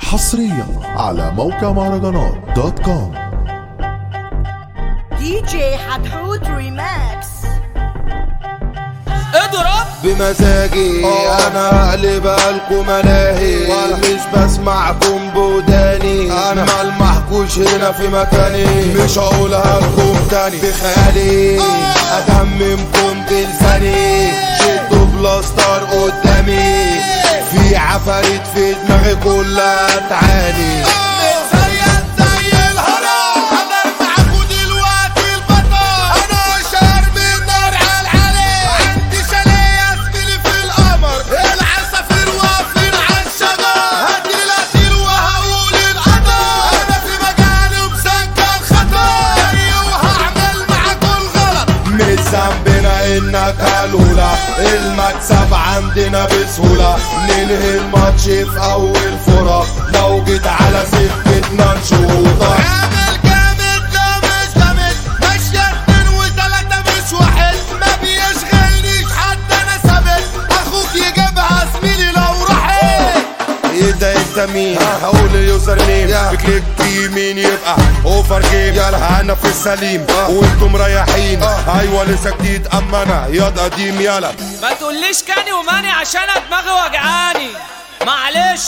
حصريا على موقع مهرجانات دوت كوم دي جي حتحوت ريماكس اضرب بمزاجي انا هقلب لكم ملاهي مش بسمعكم بوداني انا ملمحكوش هنا في مكاني مش هقولها لكم تاني بخيالي اتممكم بلساني شدوا بلاستر قدامي في عفاريت في دماغي كلها تعاني زيك زي الهرم انا معاكوا دلوقتي البطل انا شارب النار على العلي عندي شاليه اسفلي في القمر العصافير واقفين على الشجر هدي القتيل وهقول القدر انا في مجالي ومسكر خطر وهعمل معاكوا الغلط مش ذنبنا انك هلولة المكسب عندنا بسهولة ننهي الماتش في اول فرق لو جيت على سكتنا نشوطك عامل جامد لا مش جامد ماشية اتنين وتلاتة مش واحد ما بيشغلنيش حد انا ثابت اخوك يجيبها زميلي لو راحت ايه ده انت مين هقول اليوزر نيم بكليك يمين يبقى اوفر جيم يلا انا في السليم وانتم مريحين ايوه لسه جديد اما انا ياض قديم يلا ما تقوليش كاني وماني عشان أنا دماغي وجعاني معلش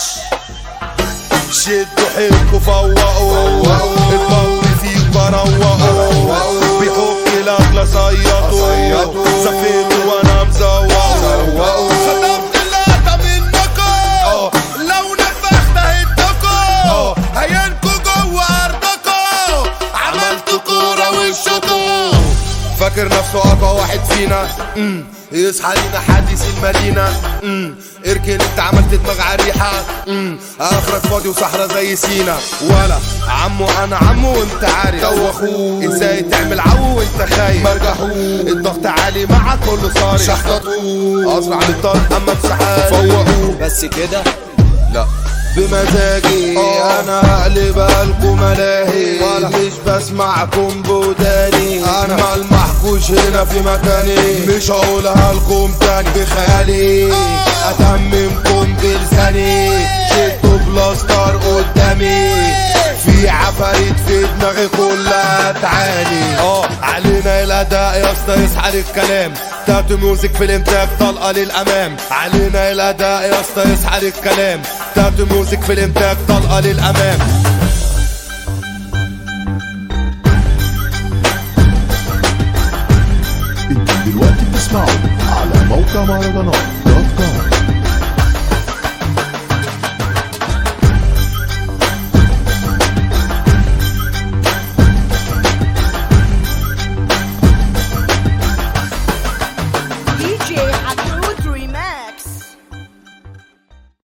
شدوا حيلكوا فوقوا البط فيك بروقوا بيحك الاكل صيطوا زفيت وانا مزوقوا خطفت اللقطة منكم لو نفخت هدكم هينكوا جوه ارضكم عملتوا كورة وشكوا فاكر نفسه اقوى واحد فينا مم. يصحى لينا حديث المدينة مم. اركن انت عملت دماغ عريحة مم. اخرك فاضي وصحرا زي سينا ولا عمو انا عمو وانت عارف دوخوه ازاي تعمل عو وانت خايف مرجحوه الضغط عالي مع كله صاري شحططوه اسرع من الطرد اما بسحاب فوقوه بس كده لا بمزاجي انا هقلب لكم ملاهي مش بسمعكم بوداني انا ملمحكوش هنا في مكاني مش هقولها لكم تاني بخيالي اتممكم بلساني شدوا بلاستر قدامي في عفاريت في دماغي كلها تعاني اه علينا الاداء يا اسطى يصحى للكلام تاتو ميوزك في الانتاج طلقه للامام علينا الاداء يا اسطى يصحى للكلام تاتو ميوزك في الانتاج طلقه للامام انتم دلوقتي بتسمعوا على موقع مهرجانات دوت كوم دي جي حتحوت